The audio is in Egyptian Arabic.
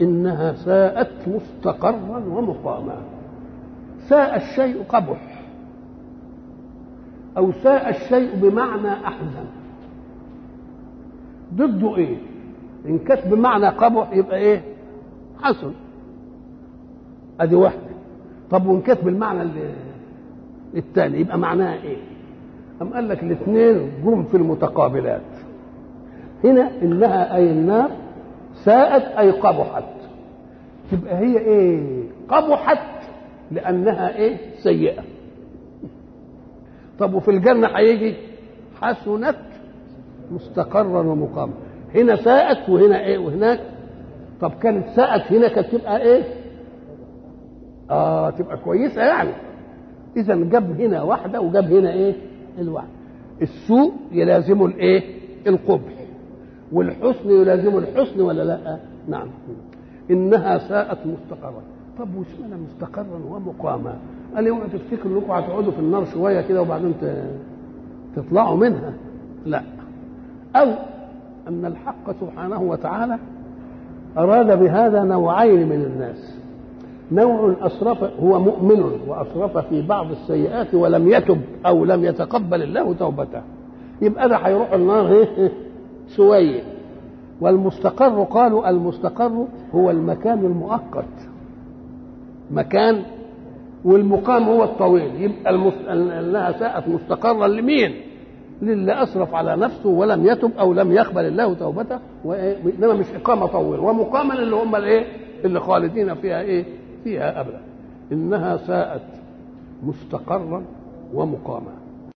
إنها ساءت مستقرا ومقاما ساء الشيء قبح أو ساء الشيء بمعنى أحزن ضده إيه؟ إن كانت بمعنى قبح يبقى إيه؟ حسن أدي واحدة طب وإن كانت بالمعنى الثاني يبقى معناها إيه؟ أم قال لك الاثنين جم في المتقابلات هنا إنها أي النار ساءت أي قبحت تبقى هي إيه؟ قبحت لأنها إيه؟ سيئة طب وفي الجنة هيجي حسنت مستقرا ومقاما هنا ساءت وهنا ايه وهناك طب كانت ساءت هنا كانت تبقى ايه اه تبقى كويسه يعني اذا جاب هنا واحده وجاب هنا ايه الواحده السوء يلازمه الايه القبح والحسن يلازمه الحسن ولا لا نعم انها ساءت مستقرا طب واشمعنى مستقرا ومقاما قال اوعوا تفتكروا انكم هتقعدوا في النار شويه كده وبعدين تطلعوا منها لا او ان الحق سبحانه وتعالى اراد بهذا نوعين من الناس نوع اسرف هو مؤمن واسرف في بعض السيئات ولم يتب او لم يتقبل الله توبته يبقى ده هيروح النار شويه والمستقر قالوا المستقر هو المكان المؤقت مكان والمقام هو الطويل يبقى المس... انها ساءت مستقرا لمين؟ للي اسرف على نفسه ولم يتب او لم يقبل الله توبته انما مش اقامه طويل ومقاما اللي هم الايه؟ اللي خالدين فيها ايه؟ فيها ابدا انها ساءت مستقرا ومقاما